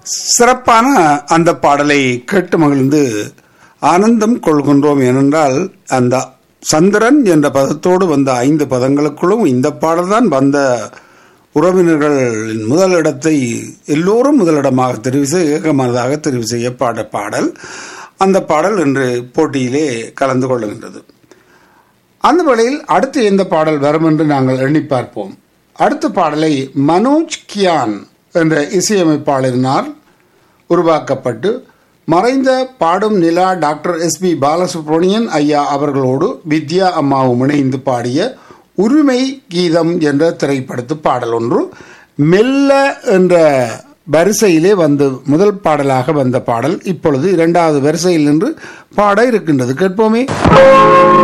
சிறப்பான அந்த பாடலை கேட்டு மகிழ்ந்து ஆனந்தம் கொள்கின்றோம் ஏனென்றால் அந்த சந்திரன் என்ற பதத்தோடு வந்த ஐந்து பதங்களுக்குள்ளும் இந்த பாடல்தான் வந்த உறவினர்களின் முதல் இடத்தை எல்லோரும் முதலிடமாக தெரிவு செய்ய ஏகமனதாக தெரிவு செய்ய பாட பாடல் அந்த பாடல் இன்று போட்டியிலே கலந்து கொள்ளுகின்றது அந்த வேளையில் அடுத்து எந்த பாடல் வரும் என்று நாங்கள் எண்ணி பார்ப்போம் அடுத்த பாடலை மனோஜ் கியான் என்ற இசையமைப்பாளரினால் உருவாக்கப்பட்டு மறைந்த பாடும் நிலா டாக்டர் எஸ் பி பாலசுப்ரமணியன் ஐயா அவர்களோடு வித்யா அம்மாவும் இணைந்து பாடிய உரிமை கீதம் என்ற திரைப்படத்து பாடல் ஒன்று மெல்ல என்ற வரிசையிலே வந்து முதல் பாடலாக வந்த பாடல் இப்பொழுது இரண்டாவது வரிசையில் நின்று பாட இருக்கின்றது கேட்போமே